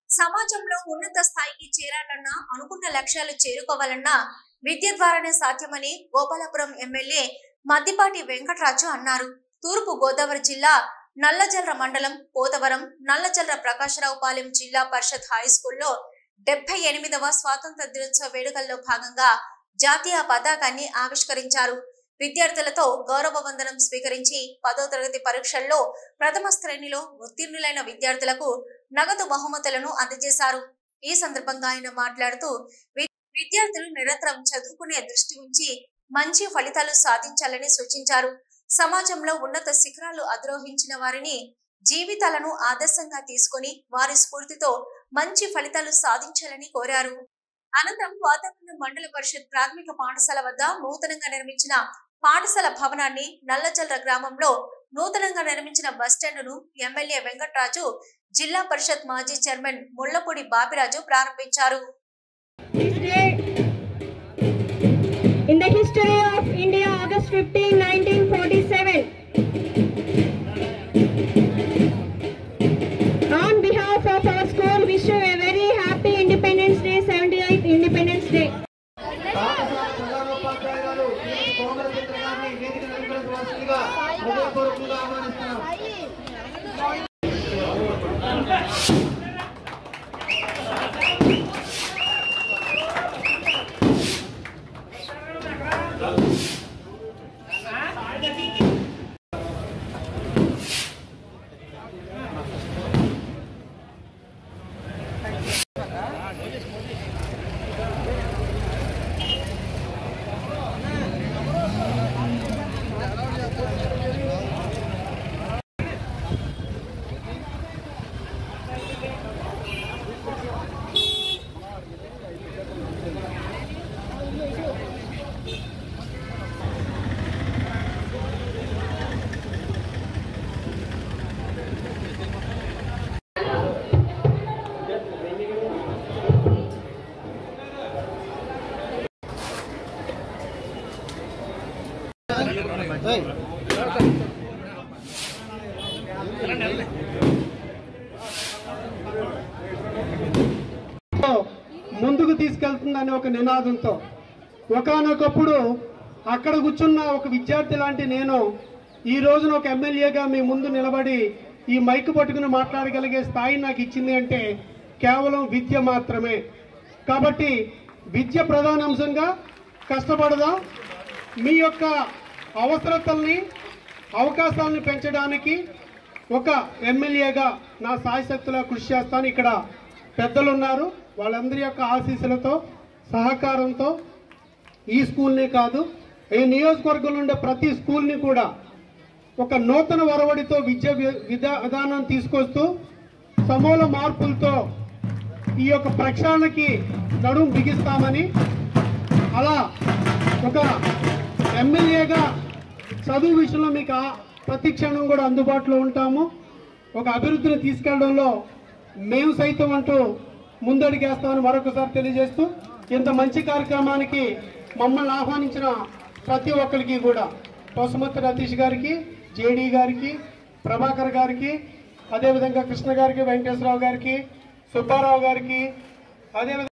సమాజంలో ఉన్నత స్థాయికి చేరాలన్నా అనుకున్న లక్ష్యాలు చేరుకోవాలన్నా విద్య ద్వారానే సాధ్యమని గోపాలపురం ఎమ్మెల్యే మద్దిపాటి వెంకటరాజు అన్నారు తూర్పు గోదావరి జిల్లా నల్లజల్ర మండలం పోతవరం నల్లజల్ర ప్రకాశరావు పాలెం జిల్లా పరిషత్ హై స్కూల్లో డెబ్బై ఎనిమిదవ స్వాతంత్ర దినోత్సవ వేడుకల్లో భాగంగా జాతీయ పతాకాన్ని ఆవిష్కరించారు విద్యార్థులతో గౌరవ వందనం స్వీకరించి పదో తరగతి పరీక్షల్లో ప్రథమ శ్రేణిలో ఉత్తీర్ణులైన విద్యార్థులకు నగదు బహుమతులను అందజేశారు ఈ సందర్భంగా ఆయన మాట్లాడుతూ "వి- విద్యార్థులు నిరంతరం చదువుకునే దృష్టి ఉంచి మంచి ఫలితాలు సాధించాలని సూచించారు సమాజంలో ఉన్నత శిఖరాలు అధిరోహించిన వారిని జీవితాలను ఆదర్శంగా తీసుకొని వారి స్ఫూర్తితో మంచి ఫలితాలు సాధించాలని కోరారు అనంతరం వాతావరణ మండల పరిషత్ ప్రాథమిక పాఠశాల వద్ద నూతనంగా నిర్మించిన పాఠశాల భవనాన్ని నల్లజల్ర గ్రామంలో నూతనంగా నిర్మించిన బస్టాండును ఎమ్మెల్యే వెంకట్రాజు జిల్లా పరిషత్ మాజీ చైర్మన్ ముళ్లపూడి బాపిరాజు ప్రారంభించారు This day in the history of India, August 15, 1947. On behalf of our school, wish you a very happy Independence Day, 78th Independence Day. పాఠశాల ప్రధానోపాధ్యాయురాలు శ్రీమతి కోమలచంద్ర గారిని వేదిక నలుగురవలసిందిగా హృదయపూర్వకంగా ఆహ్వానిస్తున్నాం ముందుకు తీసుకెళ్తుందనే ఒక నినాదంతో ఒకనొకప్పుడు అక్కడ కూర్చున్న ఒక విద్యార్థి లాంటి నేను ఈ రోజున ఒక ఎమ్మెల్యేగా మీ ముందు నిలబడి ఈ మైక్ పట్టుకుని మాట్లాడగలిగే స్థాయి నాకు ఇచ్చింది అంటే కేవలం విద్య మాత్రమే కాబట్టి విద్య ప్రధానాంశంగా కష్టపడదాం మీ యొక్క అవసరతల్ని అవకాశాలను పెంచడానికి ఒక ఎమ్మెల్యేగా నా సాయశక్తులా కృషి చేస్తాను ఇక్కడ పెద్దలు ఉన్నారు వాళ్ళందరి యొక్క ఆశీస్సులతో సహకారంతో ఈ స్కూల్నే కాదు ఈ నియోజకవర్గంలో ఉండే ప్రతి స్కూల్ని కూడా ఒక నూతన వరవడితో విద్య వి- విధా విధానం తీసుకొస్తూ సమూల మార్పులతో ఈ యొక్క ప్రక్షాళనకి నడుం బిగిస్తామని అలా ఒక ఎమ్మెల్యేగా చదువు విషయంలో మీకు ఆ ప్రతి క్షణం కూడా అందుబాటులో ఉంటాము ఒక అభివృద్ధిని తీసుకెళ్లడంలో మేము సైతం అంటూ ముందడిగేస్తామని మరొకసారి తెలియజేస్తూ ఇంత మంచి కార్యక్రమానికి మమ్మల్ని ఆహ్వానించిన ప్రతి ఒక్కరికి కూడా పశుమతి రతీష్ గారికి జేడీ గారికి ప్రభాకర్ గారికి అదేవిధంగా కృష్ణ గారికి వెంకటేశ్వరరావు గారికి సుబ్బారావు గారికి అదేవిధంగా